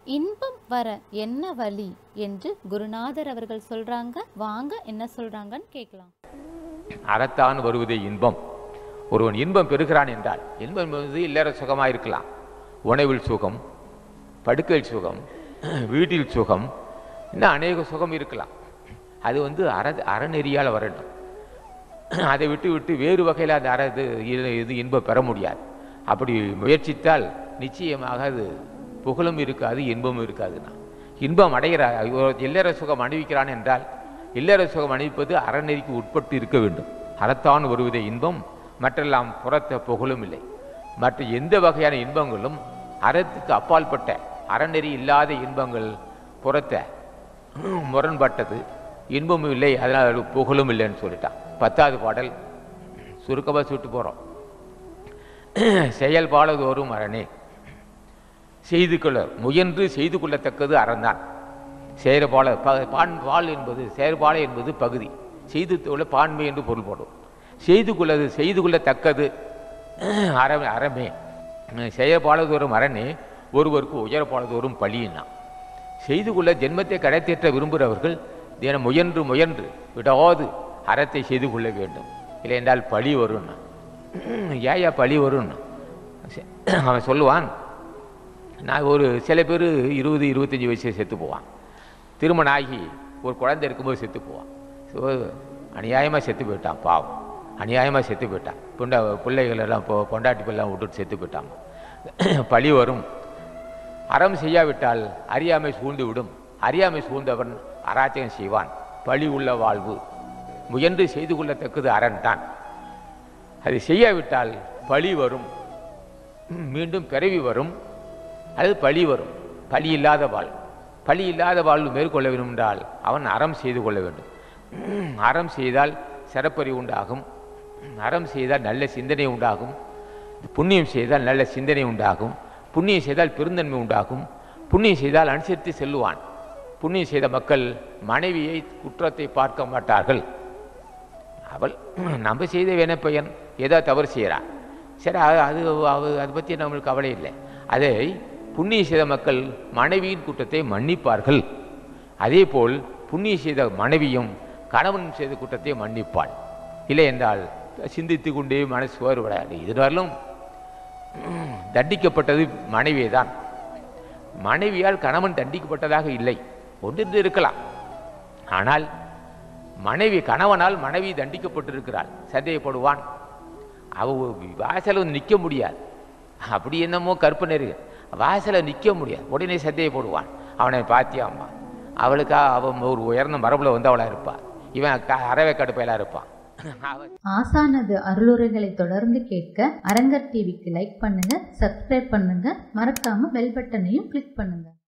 இன்பம் வர என்ன வழி என்று குருநாதர் அவர்கள் சொல்றாங்க வாங்க என்ன சொல்றாங்கன்னு கேட்கலாம் அறத்தான் வருவதே இன்பம் ஒருவன் இன்பம் பெறுகிறான் என்றால் இன்பம் என்பது இல்லற சுகமாக இருக்கலாம் உணவில் சுகம் படுக்கையில் சுகம் வீட்டில் சுகம் இன்னும் அநேக சுகம் இருக்கலாம் அது வந்து அற அறநெறியால் வரணும் அதை விட்டு விட்டு வேறு வகையில் அந்த அற இது இது- இது இன்பம் பெற முடியாது அப்படி முயற்சித்தால் நிச்சயமாக அது புகழும் இருக்காது இன்பமும் இருக்காதுன்னா இன்பம் அடைகிற ஒரு இல்லற சுகம் அணிவிக்கிறான் என்றால் இல்லற சுகம் அணிவிப்பது அறநெறிக்கு உட்பட்டு இருக்க வேண்டும் அறத்தான் வருவதே இன்பம் மற்றெல்லாம் புறத்த புகழும் இல்லை மற்ற எந்த வகையான இன்பங்களும் அறத்துக்கு அப்பால்பட்ட அறநெறி இல்லாத இன்பங்கள் புறத்த முரண்பட்டது இன்பமும் இல்லை அதனால் அது புகழும் இல்லைன்னு சொல்லிட்டான் பத்தாவது பாடல் சுருக்கமாக சுட்டு போகிறோம் செயல்பாடுதோறும் அரணே செய்து கொள்ள முயன்று செய்து கொள்ளத்தக்கது அறந்தான் செயற்பாடு ப பான் பால் என்பது செயற்பாடு என்பது பகுதி செய்து கொள்ள பான்மை என்று பொருள்படும் செய்து கொள்ளது செய்து கொள்ளத்தக்கது அறமே அறமே செயற்பாடுதோறும் அரணே ஒருவருக்கு உயரப்பாடுதோறும் பழியினா செய்து கொள்ள ஜென்மத்தை கடைத்தேற்ற விரும்புகிறவர்கள் தினம் முயன்று முயன்று விடாது அறத்தை செய்து கொள்ள வேண்டும் இல்லை என்றால் பழி வரும்னா ஏயா பழி வரும்னா சே- அவன் சொல்லுவான் நான் ஒரு சில பேர் இருபது இருபத்தஞ்சி வயசு செத்து போவான் திருமணம் ஆகி ஒரு குழந்தை இருக்கும்போது செத்து போவான் ஸோ அநியாயமாக செத்து போயிட்டான் பாவம் அநியாயமாக செத்து போயிட்டான் புண்ட பிள்ளைகள் எல்லாம் பொ பொண்டாட்டி பிள்ளைலாம் விட்டுட்டு செத்து போயிட்டான் பழி வரும் அறம் செய்யாவிட்டால் அறியாமை சூழ்ந்து விடும் அறியாமை சூழ்ந்தவன் அராஜகம் செய்வான் பழி உள்ள வாழ்வு முயன்று செய்து கொள்ளத்தக்கது அரண் தான் அதை செய்யாவிட்டால் பழி வரும் மீண்டும் பிறவி வரும் அது பழி வரும் பழி இல்லாத வாழ் பழி இல்லாத வாழ்வு மேற்கொள்ள வேண்டும் என்றால் அவன் அறம் செய்து கொள்ள வேண்டும் அறம் செய்தால் சிறப்பறிவு உண்டாகும் அறம் செய்தால் நல்ல சிந்தனை உண்டாகும் புண்ணியம் செய்தால் நல்ல சிந்தனை உண்டாகும் புண்ணியம் செய்தால் பெருந்தன்மை உண்டாகும் புண்ணியம் செய்தால் அனுசரித்து செல்லுவான் புண்ணியம் செய்த மக்கள் மனைவியை குற்றத்தை பார்க்க மாட்டார்கள் அவள் நம்ம செய்த வினைப்பயன் ஏதோ தவறு செய்கிறான் சரி அது அது அவ- அதை பற்றி நம்மளுக்கு கவலை இல்லை அதை புண்ணிய செய்த மக்கள் மனைவியின் குற்றத்தை மன்னிப்பார்கள் அதேபோல் புண்ணிய செய்த மனைவியும் கணவன் செய்த குற்றத்தை மன்னிப்பாள் இல்லை என்றால் சிந்தித்து கொண்டே மனசு வேறுபடாது இதுவரையிலும் தண்டிக்கப்பட்டது மனைவியே தான் மனைவியால் கணவன் தண்டிக்கப்பட்டதாக இல்லை ஒன்றிருந்து இருக்கலாம் ஆனால் மனைவி கணவனால் மனைவி தண்டிக்கப்பட்டிருக்கிறாள் சந்தேகப்படுவான் அவ வாசல வந்து நிற்க முடியாது அப்படி என்னமோ கற்பனை இருக்கு வாசல நிற்க முடியாது உடனே சந்தேகப்படுவான் அவனை பாத்தியாம்மா அவளுக்கா அவன் ஒரு உயர்ந்த மரபுல வந்து அவளா இருப்பா இவன் க- அறவை கடுப்பையில இருப்பான் அவன் ஆசானது அருளுரைகளை தொடர்ந்து கேட்க அரங்கர் டிவிக்கு லைக் பண்ணுங்க சப்ஸ்கிரைப் பண்ணுங்க மறக்காம பெல் பட்டனையும் கிளிக் பண்ணுங்க